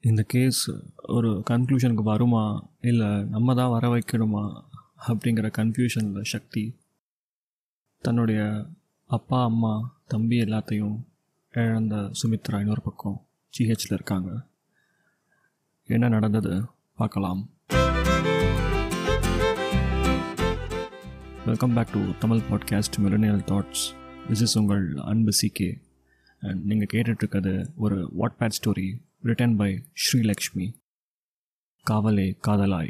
இந்த கேஸ் ஒரு கன்க்ளூஷனுக்கு வருமா இல்லை நம்ம தான் வர வைக்கணுமா அப்படிங்கிற கன்ஃபியூஷனில் சக்தி தன்னுடைய அப்பா அம்மா தம்பி எல்லாத்தையும் இழந்த சுமித்ரா இன்னொரு பக்கம் ஜிஹெச்சில் இருக்காங்க என்ன நடந்தது பார்க்கலாம் welcome back to Tamil podcast millennial thoughts this is உங்கள் அன்பு சிகே அண்ட் நீங்கள் கேட்டுட்ருக்கிறது ஒரு Wattpad story written by Srilakshmi Kaavale Kaadhalaai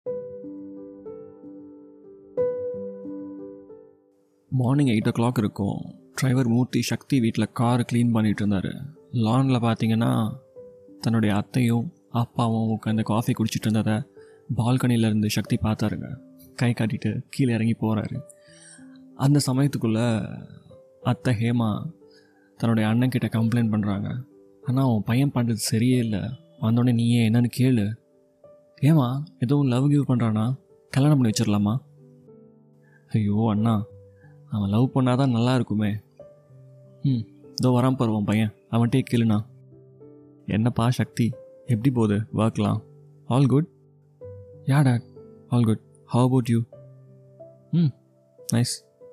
morning eight o'clock இருக்கும் டிரைவர் மூர்த்தி சக்தி வீட்டில் கார் க்ளீன் பண்ணிகிட்டு இருந்தார் லானில் பார்த்தீங்கன்னா தன்னுடைய அத்தையும் அப்பாவும் உட்காந்து காஃபி குடிச்சிட்டு இருந்ததை பால்கனியில் இருந்து சக்தி பார்த்தாருங்க கை காட்டிட்டு கீழே இறங்கி போகிறாரு அந்த சமயத்துக்குள்ளே அத்தை ஹேமா தன்னுடைய அண்ணன் கிட்ட கம்ப்ளைண்ட் பண்ணுறாங்க ஆனால் அவன் பையன் பண்ணுறது சரியே இல்லை வந்தோடனே நீயே என்னன்னு கேளு ஏமா எதுவும் லவ் கிவ் பண்ணுறானா கல்யாணம் பண்ணி வச்சிடலாமா ஐயோ அண்ணா அவன் லவ் பண்ணாதான் நல்லா இருக்குமே ம் இதோ வரான் பாரு உன் பையன் அவன்கிட்டே கேளுண்ணா என்னப்பா சக்தி எப்படி போகுது ஒர்க்லாம் all good yeah dad all good how about you hmm nice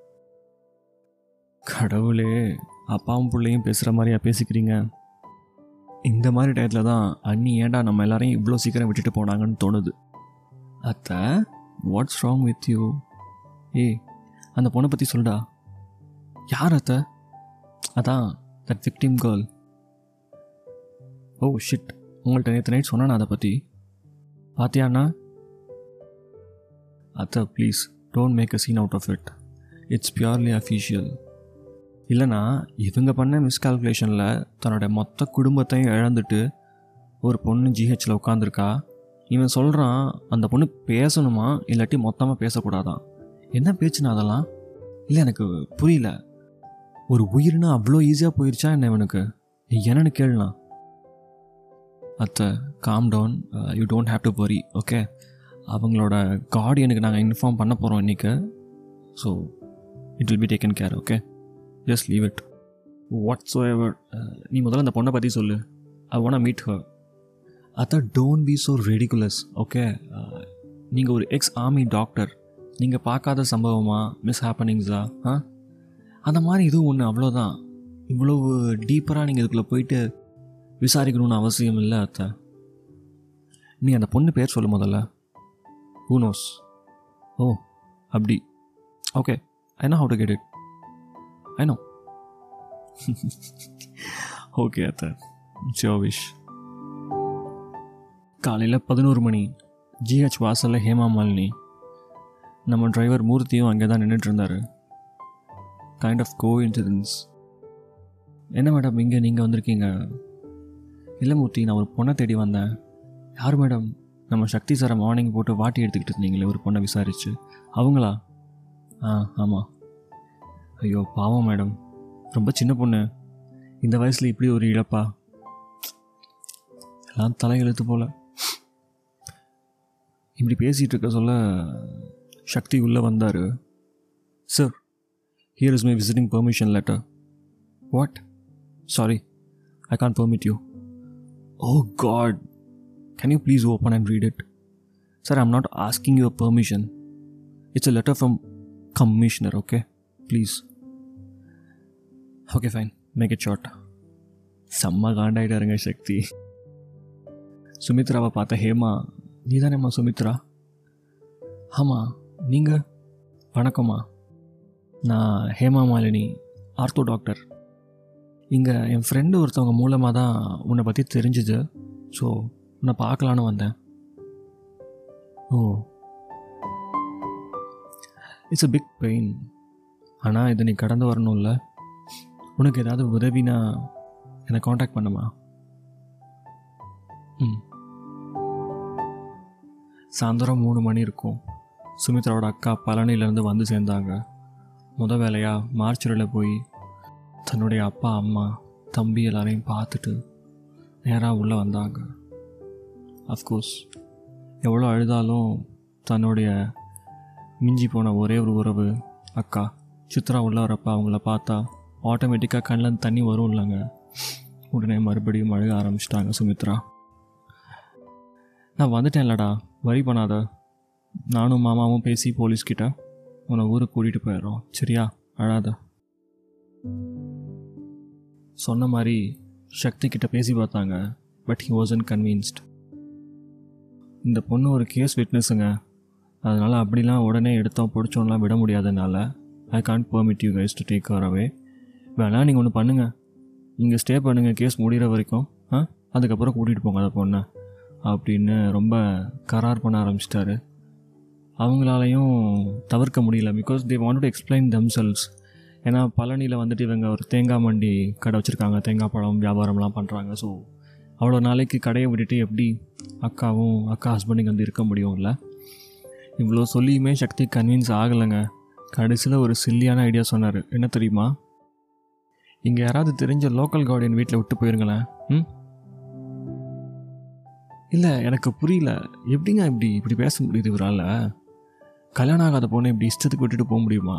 கடவுளே அப்பாவும் பிள்ளையும் பேசுகிற மாதிரியா பேசிக்கிறீங்க இந்த மாதிரி டயத்தில் தான் அண்ணி ஏன்டா நம்ம எல்லாரையும் இவ்வளோ சீக்கிரம் விட்டுட்டு போனாங்கன்னு தோணுது அத்தை வாட்ஸ் ராங் வித் யூ ஏய் அந்த பொண்ணை பற்றி சொல்டா யார் அத்தை அதான் that victim girl oh shit உங்கள்கிட்ட நேற்று நைட் சொன்னேன் அதை பற்றி பாத்தியாண்ணா அத்தை please don't make a scene out of it it's purely official இல்லைனா இவங்க பண்ண மிஸ்கால்குலேஷனில் தன்னோட மொத்த குடும்பத்தையும் இழந்துட்டு ஒரு பொண்ணு ஜிஹெச்சில் உட்காந்துருக்கா இவன் சொல்கிறான் அந்த பொண்ணு பேசணுமா இல்லாட்டி மொத்தமாக பேசக்கூடாதான் என்ன பேச்சுனா அதெல்லாம் இல்லை எனக்கு புரியல ஒரு உயிர்னா அவ்வளோ ஈஸியாக போயிடுச்சா என்ன இவனுக்கு என்னன்னு கேளுனா அத்தை calm down you don't have to worry okay அவங்களோட கார்டியனுக்கு நாங்கள் இன்ஃபார்ம் பண்ண போகிறோம் இன்றைக்கி so it will be taken care okay just leave it what so ever நீ முதல்ல அந்த பொண்ணை பற்றி சொல்லு ஐ வாண்ட் மீட் ஹர் அத்தை don't be so ridiculous okay நீங்கள் ஒரு எக்ஸ் ஆர்மி டாக்டர் நீங்கள் பார்க்காத சம்பவமா மிஸ் ஹேப்பனிங்ஸா ஆ அந்த மாதிரி இதுவும் ஒன்று அவ்வளோதான் இவ்வளவு டீப்பராக நீங்கள் இதுக்குள்ளே போயிட்டு விசாரிக்கணும்னு அவசியம் இல்லை அத்தை நீ அந்த பொண்ணு பேர் சொல்லு முதல்ல ஊனோஸ் ஓ அப்படி okay I know how to get it I know okay அத்தை ஜோ விஷ் காலையில் பதினோரு மணி ஜிஹெச் வாசலில் ஹேமா மாலினி நம்ம டிரைவர் மூர்த்தியும் அங்கே தான் நின்றுட்டு இருந்தார் கைண்ட் ஆஃப் கோ இன்சிடென்ஸ் என்ன மேடம் இங்கே நீங்கள் வந்திருக்கீங்க இல்லை மூர்த்தி நான் ஒரு பொண்ணை தேடி வந்தேன் யார் மேடம் நம்ம சக்தி சாரை மார்னிங் போட்டு வாட்டி எடுத்துக்கிட்டு இருந்தீங்களே ஒரு பொண்ணை விசாரிச்சு அவங்களா ஆ ஆமாம் ஐயோ பாவம் மேடம் ரொம்ப சின்ன பொண்ணு இந்த வயசில் இப்படி ஒரு இழப்பா எல்லாம் தலையெழுத்து போல இப்படி பேசிகிட்டு இருக்க சொல்ல சக்தி உள்ளே வந்தார் sir here is my visiting permission letter what sorry I can't permit you oh God can you please open and read it sir I'm not asking your permission it's a letter from commissioner okay please okay fine make it short செம்ம காண்டாயிட்டாருங்க சக்தி சுமித்ராவை பார்த்த ஹேமா நீ தானேம்மா சுமித்ரா ஆமாம் நீங்கள் வணக்கம்மா நான் Hema Malini ortho doctor இங்கே என் friend ஒருத்தவங்க மூலமாக தான் உன்னை பற்றி தெரிஞ்சுது ஸோ உன்னை பார்க்கலான்னு வந்தேன் oh it's a big pain ஆனால் இதை நீ கடந்து வரணும்ல உனக்கு ஏதாவது உதவினா என்னை காண்டாக்ட் பண்ணுமா ம் சாயந்தரம் மூணு மணி இருக்கும் சுமித்ராவோட அக்கா பழனியிலேருந்து வந்து சேர்ந்தாங்க முத வேலையாக மார்ச்சுரியில் போய் தன்னுடைய அப்பா அம்மா தம்பி எல்லாரையும் பார்த்துட்டு நேராக உள்ளே வந்தாங்க அஃப்கோர்ஸ் எவ்வளோ அழுதாலும் தன்னுடைய மிஞ்சி போன ஒரே ஒரு உறவு அக்கா சித்ரா உள்ள வரப்ப அவங்கள பார்த்தா ஆட்டோமேட்டிக்காக கண்ணில் தண்ணி வரும் இல்லைங்க உடனே மறுபடியும் அழுக ஆரம்பிச்சிட்டாங்க சுமித்ரா நான் வந்துட்டேன் இல்லடா வரி பண்ணாத நானும் மாமாவும் பேசி போலீஸ்கிட்ட உன்னை ஊருக்கு கூட்டிகிட்டு போயிடுறோம் சரியா அழாத சொன்ன மாதிரி சக்தி கிட்ட பேசி பார்த்தாங்க பட் ஹி வாசன் கன்வின்ஸ்ட் இந்த பொண்ணு ஒரு கேஸ் விட்னஸுங்க அதனால் அப்படிலாம் உடனே எடுத்தோம் பிடிச்சோம்லாம் விட முடியாதனால I can't permit you guys to take cover away வேணா நீங்கள் ஒன்று பண்ணுங்கள் இங்கே ஸ்டே பண்ணுங்கள் கேஸ் முடிகிற வரைக்கும் ஆ அதுக்கப்புறம் கூட்டிகிட்டு போங்க அந்த பொண்ணை அப்படின்னு ரொம்ப கரார் பண்ண ஆரம்பிச்சிட்டாரு அவங்களாலையும் தவிர்க்க முடியல because they want to explain themselves ஏன்னா பழனியில் வந்துட்டு இவங்க ஒரு தேங்காய் மண்டி கடை வச்சுருக்காங்க தேங்காய் பழம் வியாபாரம்லாம் பண்ணுறாங்க ஸோ அவ்வளோ நாளைக்கு கடையை விட்டுட்டு எப்படி அக்காவும் அக்கா ஹஸ்பண்டிங் வந்து இருக்க முடியும் இல்லை இவ்வளோ சொல்லியுமே சக்தி கன்வின்ஸ் ஆகலைங்க கடைசியில் ஒரு சில்லியான ஐடியா சொன்னார் என்ன தெரியுமா இங்கே யாராவது தெரிஞ்ச லோக்கல் கார்டியன் வீட்டில் விட்டு போயிருங்களேன் ம் இல்லை எனக்கு புரியல எப்படிங்க இப்படி இப்படி பேச முடியுது இவரால் கல்யாணம் ஆகாத பொண்ணை இப்படி இஷ்டத்துக்கு விட்டுட்டு போக முடியுமா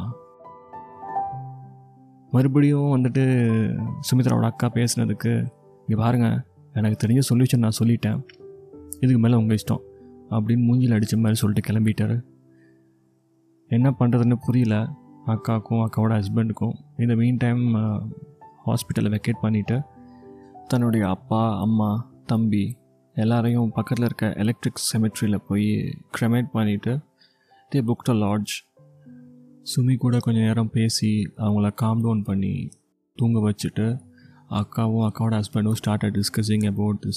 மறுபடியும் வந்துட்டு சுமித்ராவோட அக்கா பேசுனதுக்கு இங்கே பாருங்க எனக்கு தெரிஞ்ச சொல்யூஷன் நான் சொல்லிட்டேன் இதுக்கு மேலே உங்கள் இஷ்டம் அப்படின்னு மூஞ்சில் அடித்த மாதிரி சொல்லிட்டு கிளம்பிட்டாரு என்ன பண்ணுறதுன்னு புரியல அக்காவுக்கும் அக்காவோட ஹஸ்பண்டுக்கும் இந்த மீன் டைம் ஹாஸ்பிட்டலை வெக்கேட் பண்ணிவிட்டு தன்னுடைய அப்பா அம்மா தம்பி எல்லாரையும் பக்கத்தில் இருக்க எலக்ட்ரிக் செமெட்ரியில் போய் க்ரெமேட் பண்ணிவிட்டு தே புக் த லாட்ஜ் சுமி கூட கொஞ்சம் நேரம் பேசி அவங்கள காம் டவுன் பண்ணி தூங்க வச்சுட்டு அக்காவும் அக்காவோட ஹஸ்பண்டும் ஸ்டார்ட் டிஸ்கஸிங் அபவுட் திஸ்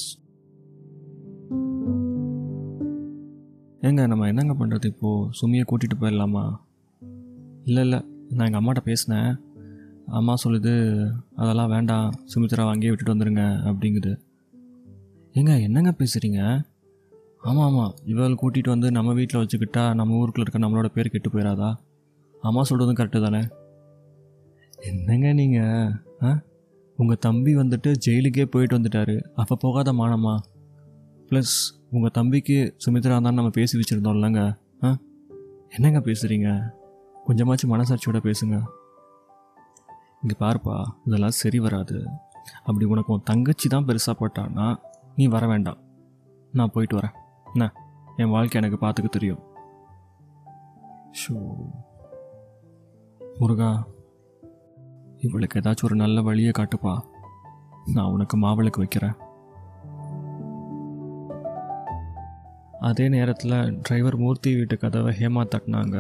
ஏங்க நம்ம என்னங்க பண்ணுறது இப்போது சுமியை கூட்டிகிட்டு போயிடலாமா இல்லை இல்லை நான் எங்கள் அம்மாட்ட பேசினேன் அம்மா சொல்லுது அதெல்லாம் வேண்டாம் சுமித்ரா வாங்கியே விட்டுட்டு வந்துடுங்க அப்படிங்குது ஏங்க என்னங்க பேசுகிறீங்க ஆமாம் ஆமாம் இவள் கூட்டிகிட்டு வந்து நம்ம வீட்டில் வச்சுக்கிட்டா நம்ம ஊருக்குள்ள இருக்க நம்மளோட பேர் கெட்டு போயிடாதா அம்மா சொல்கிறதும் கரெக்டு தானே என்னங்க நீங்கள் ஆ உங்கள் தம்பி வந்துட்டு ஜெயிலுக்கே போயிட்டு வந்துட்டாரு அப்போ போகாத மானமா ப்ளஸ் உங்கள் தம்பிக்கு சுமித்ரா தான் நம்ம பேசி வச்சுருந்தோம்லங்க ஆ என்னங்க பேசுகிறீங்க கொஞ்சமாச்சும் மனசாட்சியோட பேசுங்க இங்கே பாருப்பா இதெல்லாம் சரி வராது அப்படி உனக்கு உன் தங்கச்சி தான் பெருசாக போட்டான்னா நீ வர வேண்டாம் நான் போயிட்டு வரேன் என்ன என் வாழ்க்கை எனக்கு பார்த்துக்க தெரியும் ஷோ முருகா இவளுக்கு ஏதாச்சும் ஒரு நல்ல வழியை காட்டுப்பா நான் உனக்கு மாவிளக்கு வைக்கிறேன் அதே நேரத்தில் டிரைவர் மூர்த்தி வீட்டு கதவை ஹேமா தட்டினாங்க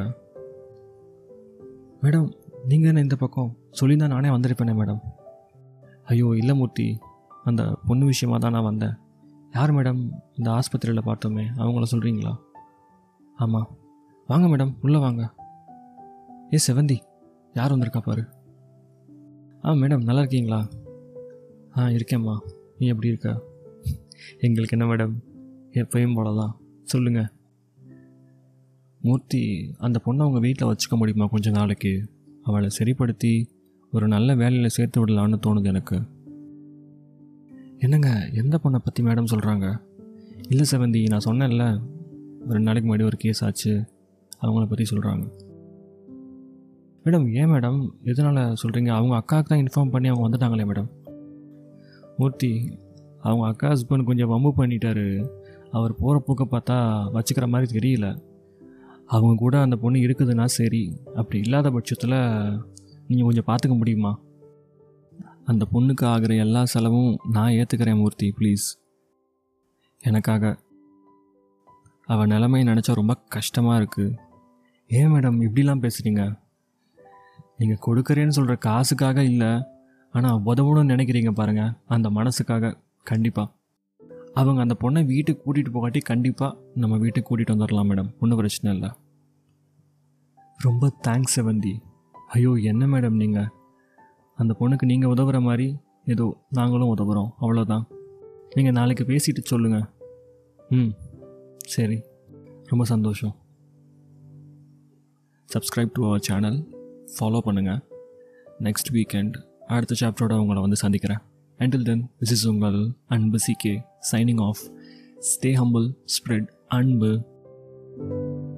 மேடம் நீங்கள் என்ன இந்த பக்கம் சொல்லியிருந்தா நானே வந்திருப்பேனே மேடம் ஐயோ இல்லை மூர்த்தி அந்த பொண்ணு விஷயமா தான் நான் வந்தேன் யார் மேடம் இந்த ஆஸ்பத்திரியில் பார்த்தோமே அவங்கள சொல்கிறீங்களா ஆமாம் வாங்க மேடம் உள்ளே வாங்க ஏ செவந்தி யார் வந்திருக்கா பாரு ஆ மேடம் நல்லா இருக்கீங்களா ஆ இருக்கேம்மா நீ எப்படி இருக்க எங்களுக்கு என்ன மேடம் எப்பயும் போல தான் சொல்லுங்கள் மூர்த்தி அந்த பொண்ணை அவங்க வீட்டில் வச்சுக்க முடியுமா கொஞ்ச நாளைக்கு அவளை சரிப்படுத்தி ஒரு நல்ல வேலையில் சேர்த்து விடலான்னு தோணுது எனக்கு என்னங்க எந்த பொண்ணை பற்றி மேடம் சொல்கிறாங்க இல்லை செவந்தி நான் சொன்னேன்ல ரெண்டு நாளைக்கு முன்னாடி ஒரு கேஸ் ஆச்சு அவங்கள பற்றி சொல்கிறாங்க மேடம் ஏன் மேடம் எதனால் சொல்கிறீங்க அவங்க அக்காவுக்கு தான் இன்ஃபார்ம் பண்ணி அவங்க வந்துட்டாங்களே மேடம் மூர்த்தி அவங்க அக்கா ஹஸ்பண்ட் கொஞ்சம் வம்பு பண்ணிட்டாரு அவர் போகிற போக்க பார்த்தா வச்சுக்கிற மாதிரி தெரியல அவங்க கூட அந்த பொண்ணு இருக்குதுன்னா சரி அப்படி இல்லாத பட்சத்தில் நீங்கள் கொஞ்சம் பார்த்துக்க முடியுமா அந்த பொண்ணுக்கு ஆகிற எல்லா செலவும் நான் ஏற்றுக்கிறேன் மூர்த்தி ப்ளீஸ் எனக்காக அவள் நிலைமை நினச்சா ரொம்ப கஷ்டமாக இருக்குது ஏன் மேடம் இப்படிலாம் பேசுகிறீங்க நீங்கள் கொடுக்குறேன்னு சொல்கிற காசுக்காக இல்லை ஆனால் உதவணும்னு நினைக்கிறீங்க பாருங்கள் அந்த மனசுக்காக கண்டிப்பாக அவங்க அந்த பொண்ணை வீட்டுக்கு கூட்டிகிட்டு போகாட்டி கண்டிப்பாக நம்ம வீட்டுக்கு கூட்டிகிட்டு வந்துடலாம் மேடம் ஒன்றும் பிரச்சனை இல்லை ரொம்ப தேங்க்ஸ் செவந்தி ஐயோ என்ன மேடம் நீங்கள் அந்த பொண்ணுக்கு நீங்கள் உதவுற மாதிரி ஏதோ நாங்களும் உதவுறோம் அவ்வளோதான் நீங்கள் நாளைக்கு பேசிட்டு சொல்லுங்கள் ம் சரி ரொம்ப சந்தோஷம் subscribe to our channel follow பண்ணுங்கள் நெக்ஸ்ட் வீக்கெண்ட் அடுத்த சாப்டரோட உங்களை வந்து சந்திக்கிறேன் until then this is உங்கள் அன்பு CK signing off stay humble spread அன்பு